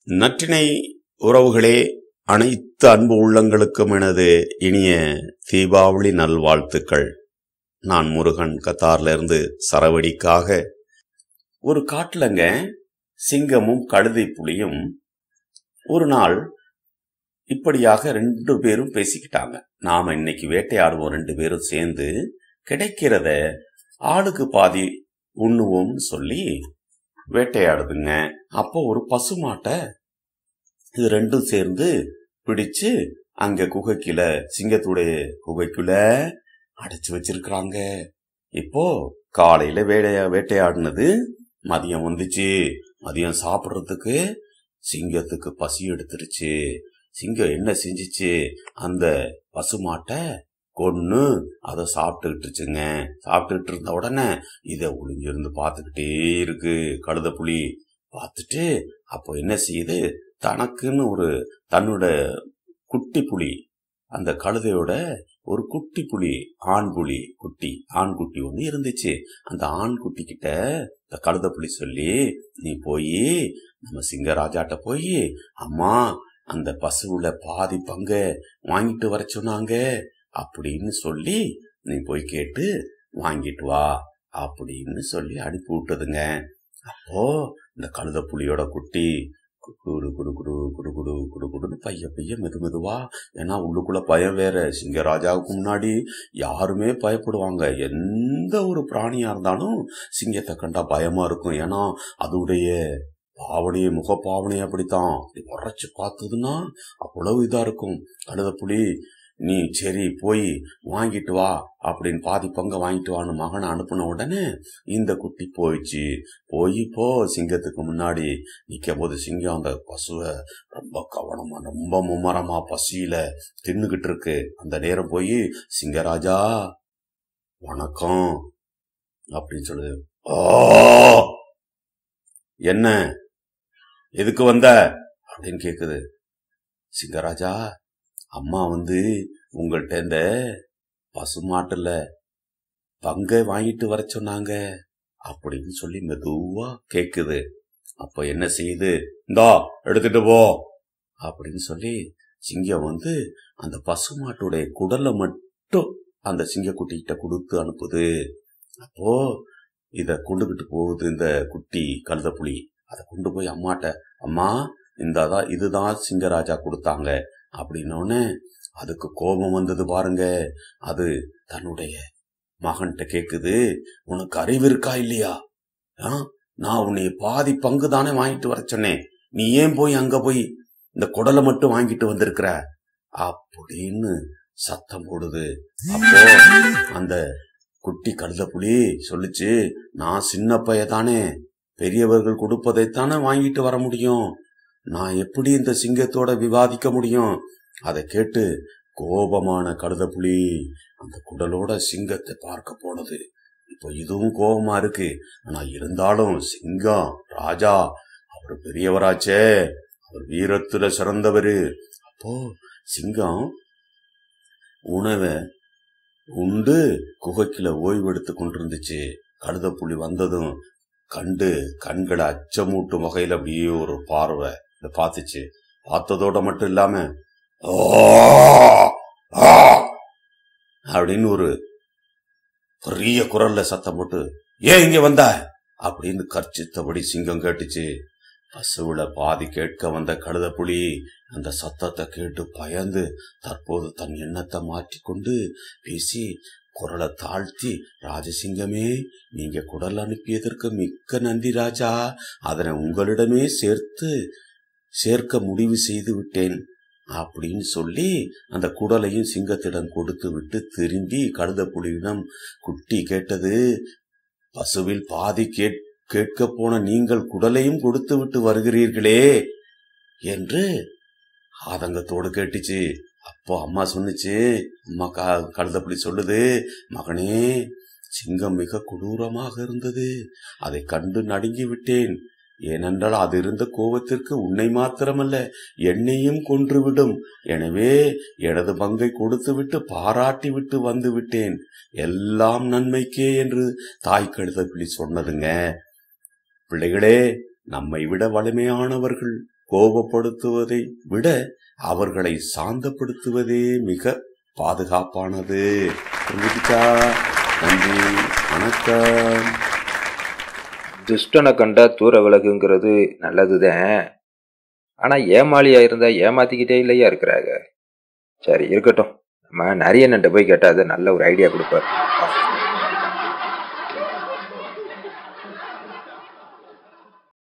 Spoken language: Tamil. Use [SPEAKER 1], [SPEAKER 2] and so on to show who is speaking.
[SPEAKER 1] நற்றினை உறவுகளே அனைத்து அன்பு உள்ளங்களுக்கும் எனது இனிய தீபாவளி நல்வாழ்த்துக்கள் நான் முருகன் கத்தார்ல இருந்து சரவடிக்காக ஒரு காட்டுலங்க சிங்கமும் கழுதை புலியும் ஒரு நாள் இப்படியாக ரெண்டு பேரும் பேசிக்கிட்டாங்க நாம இன்னைக்கு வேட்டையாடுவோம் ரெண்டு பேரும் சேர்ந்து கிடைக்கிறத ஆளுக்கு பாதி உண்ணுவோம்னு சொல்லி வேட்டையாடுதுங்க அப்போ ஒரு பசுமாட்டை இது ரெண்டும் சேர்ந்து பிடிச்சு அங்க குகைக்குள்ள சிங்கத்துடைய குகைக்குள்ள அடைச்சு வச்சிருக்கிறாங்க இப்போ காலையில வேடைய வேட்டையாடினது மதியம் வந்துச்சு மதியம் சாப்பிடுறதுக்கு சிங்கத்துக்கு பசி எடுத்துருச்சு சிங்கம் என்ன செஞ்சுச்சு அந்த பசுமாட்டை கொன்னு அதை சாப்பிட்டுக்கிட்டுச்சுங்க சாப்பிட்டுக்கிட்டு இருந்த உடனே இதை ஒளிஞ்சிருந்து பார்த்துக்கிட்டே இருக்கு கழுத புலி பார்த்துட்டு அப்போ என்ன செய்யுது தனக்குன்னு ஒரு தன்னோட குட்டி புலி அந்த கழுதையோட ஒரு குட்டி புலி ஆண் புலி குட்டி ஆண் குட்டி ஒன்று இருந்துச்சு அந்த ஆண் குட்டி கிட்ட இந்த கழுத புலி சொல்லி நீ போய் நம்ம சிங்கராஜாட்ட போய் அம்மா அந்த பசுவுல பாதி பங்க வாங்கிட்டு வர சொன்னாங்க அப்படின்னு சொல்லி நீ போய் கேட்டு வாங்கிட்டு வா அப்படின்னு சொல்லி அனுப்பி விட்டதுங்க அப்போ இந்த கழுத புலியோட குட்டி குடு குடு குடு குடு குடு குடு குடுன்னு பைய பைய மெது மெதுவா ஏன்னா உள்ளுக்குள்ள பயம் வேற சிங்கராஜாவுக்கு முன்னாடி யாருமே பயப்படுவாங்க எந்த ஒரு பிராணியா இருந்தாலும் சிங்கத்தை கண்டா பயமா இருக்கும் ஏன்னா அதோடைய பாவனையே முகப்பாவனை அப்படித்தான் உரைச்சு பார்த்ததுன்னா அவ்வளவு இதா இருக்கும் கழுத புலி நீ சரி போய் வாங்கிட்டு வா அப்படின்னு பாதி பங்க வாங்கிட்டு வான்னு மகனை அனுப்பின உடனே இந்த குட்டி போயிடுச்சு போய் போ சிங்கத்துக்கு முன்னாடி நிற்கும் போது சிங்கம் அந்த பசுவை ரொம்ப கவனமா ரொம்ப மும்மரமா பசியில தின்னுகிட்டு இருக்கு அந்த நேரம் போய் சிங்கராஜா வணக்கம் அப்படின்னு சொல்லுது ஓ என்ன எதுக்கு வந்த அப்படின்னு கேக்குது சிங்கராஜா அம்மா வந்து உங்கள்கிட்ட இந்த பசுமாட்டுல பங்கை வாங்கிட்டு வர சொன்னாங்க அப்படின்னு சொல்லி மெதுவா கேக்குது அப்ப என்ன செய்யுது இந்தா எடுத்துட்டு போ அப்படின்னு சொல்லி சிங்கம் வந்து அந்த பசுமாட்டுடைய குடலை மட்டும் அந்த சிங்கக்குட்டி கிட்ட கொடுத்து அனுப்புது அப்போ இத கொண்டுகிட்டு போகுது இந்த குட்டி கழுத புலி அதை கொண்டு போய் அம்மாட்ட அம்மா இந்த இதுதான் சிங்கராஜா கொடுத்தாங்க அப்படின்னோடனே அதுக்கு கோபம் வந்தது பாருங்க அது தன்னுடைய மகன்கிட்ட கேக்குது உனக்கு அறிவு இருக்கா இல்லையா நான் உன்னை பாதி பங்கு தானே வாங்கிட்டு வர சொன்னேன் நீ ஏன் போய் அங்க போய் இந்த குடலை மட்டும் வாங்கிட்டு வந்திருக்கிற அப்படின்னு சத்தம் போடுது அப்போ அந்த குட்டி கழுத புலி சொல்லுச்சு நான் சின்ன பைய தானே பெரியவர்கள் கொடுப்பதைத்தானே வாங்கிட்டு வர முடியும் நான் எப்படி இந்த சிங்கத்தோட விவாதிக்க முடியும் அதை கேட்டு கோபமான கழுத புலி அந்த குடலோட சிங்கத்தை பார்க்க போனது இப்போ இதுவும் கோபமா இருக்கு ஆனா இருந்தாலும் சிங்கம் ராஜா அவர் பெரியவராச்சே அவர் வீரத்துல சிறந்தவரு அப்போ சிங்கம் உணவை உண்டு குகைக்குள்ள ஓய்வெடுத்து கொண்டிருந்துச்சு கழுத புலி வந்ததும் கண்டு கண்களை அச்சமூட்டும் வகையில் அப்படியே ஒரு பார்வை இதை பார்த்துச்சு பார்த்ததோட மட்டும் இல்லாம அப்படின்னு ஒரு பெரிய குரல்ல சத்தம் போட்டு ஏன் இங்க வந்த அப்படின்னு கர்ச்சித்தபடி சிங்கம் கேட்டுச்சு பசுவுல பாதி கேட்க வந்த கழுத புலி அந்த சத்தத்தை கேட்டு பயந்து தற்போது தன் எண்ணத்தை மாற்றிக்கொண்டு பேசி குரலை தாழ்த்தி ராஜசிங்கமே நீங்க குடல் அனுப்பியதற்கு மிக்க நன்றி ராஜா அதனை உங்களிடமே சேர்த்து சேர்க்க முடிவு செய்து விட்டேன் அப்படின்னு சொல்லி அந்த குடலையும் சிங்கத்திடம் கொடுத்து விட்டு திரும்பி கழுத புலியிடம் குட்டி கேட்டது பசுவில் பாதி கேட் கேட்க போன நீங்கள் குடலையும் கொடுத்து விட்டு வருகிறீர்களே என்று ஆதங்கத்தோடு கேட்டுச்சு அப்போ அம்மா சொன்னுச்சு அம்மா க கழுதப்படி சொல்லுது மகனே சிங்கம் மிக கொடூரமாக இருந்தது அதை கண்டு நடுங்கி விட்டேன் ஏனென்றால் அது இருந்த கோபத்திற்கு உன்னை மாத்திரமல்ல என்னையும் கொன்றுவிடும் எனவே எனது பங்கை கொடுத்துவிட்டு பாராட்டி விட்டு வந்து விட்டேன் எல்லாம் நன்மைக்கே என்று தாய் கழுதப்பிள்ளி சொன்னதுங்க பிள்ளைகளே நம்மை விட வலிமையானவர்கள் கோபப்படுத்துவதை விட அவர்களை சாந்தப்படுத்துவதே மிக பாதுகாப்பானது புரிஞ்சுக்கிச்சா நன்றி வணக்கம்
[SPEAKER 2] துஷ்டனை கண்டா தூர விலகுங்கிறது நல்லதுதான் ஆனா ஏமாளியா இருந்தா ஏமாத்திக்கிட்டே இல்லையா இருக்கிறாங்க சரி இருக்கட்டும் நம்ம நரியன்ட்ட போய் கேட்டா அது நல்ல ஒரு ஐடியா கொடுப்பாரு